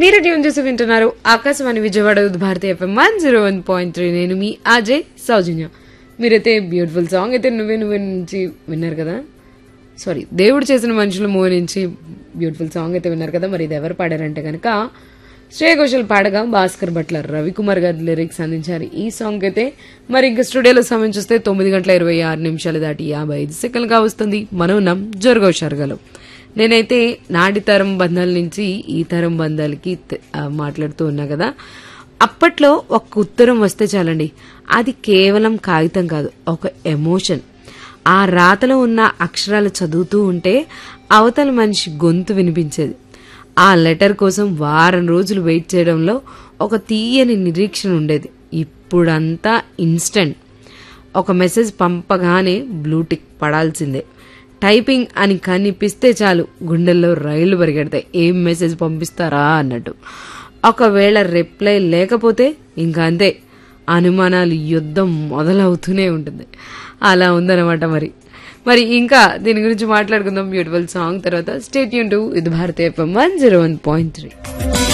మీరు ట్యూన్ చేసి వింటున్నారు Akashvani Vijayawada Bharati FM one zero one point three నేను మీ అజయ్ సౌజన్య మీరైతే బ్యూటిఫుల్ సాంగ్ అయితే నువ్వే నువ్వే నుంచి విన్నారు కదా సారీ దేవుడు చేసిన మనుషుల మూవీ నుంచి బ్యూటిఫుల్ సాంగ్ అయితే విన్నారు కదా మరి ఇది ఎవరు పాడారంటే కనుక శ్రేయ ఘోషల్ పాడగా భాస్కర్ భట్ల రవికుమార్ గారి లిరిక్స్ అందించారు ఈ సాంగ్ అయితే మరి ఇంకా స్టూడియోలో సమయం చూస్తే తొమ్మిది గంటల ఇరవై ఆరు నిమిషాలు దాటి యాభై ఐదు సెకండ్లుగా వస్తుంది మనం నమ్ జోరుగో షర్గలో నేనైతే నాటి తరం బంధాల నుంచి ఈ తరం బంధాలకి త- ఆ, మాట్లాడుతూ ఉన్నా కదా అప్పట్లో ఒక ఉత్తరం వస్తే చాలండి అది కేవలం కాగితం కాదు ఒక ఎమోషన్ ఆ రాతలో ఉన్న అక్షరాలు చదువుతూ ఉంటే అవతల మనిషి గొంతు వినిపించేది ఆ లెటర్ కోసం వారం రోజులు వెయిట్ చేయడంలో ఒక తీయని నిరీక్షణ ఉండేది ఇప్పుడంతా ఇన్స్టంట్ ఒక మెసేజ్ పంపగానే బ్లూటిక్ పడాల్సిందే టైపింగ్ అని కనిపిస్తే చాలు గుండెల్లో రైళ్లు పరిగెడతాయి ఏం మెసేజ్ పంపిస్తారా అన్నట్టు ఒకవేళ రిప్లై లేకపోతే ఇంకా అంతే అనుమానాలు యుద్ధం మొదలవుతూనే ఉంటుంది అలా ఉందన్నమాట మరి మరి ఇంకా దీని గురించి మాట్లాడుకుందాం బ్యూటిఫుల్ సాంగ్ తర్వాత స్టేట్ యూన్ టు ఇది భారతీయ FM one zero one point three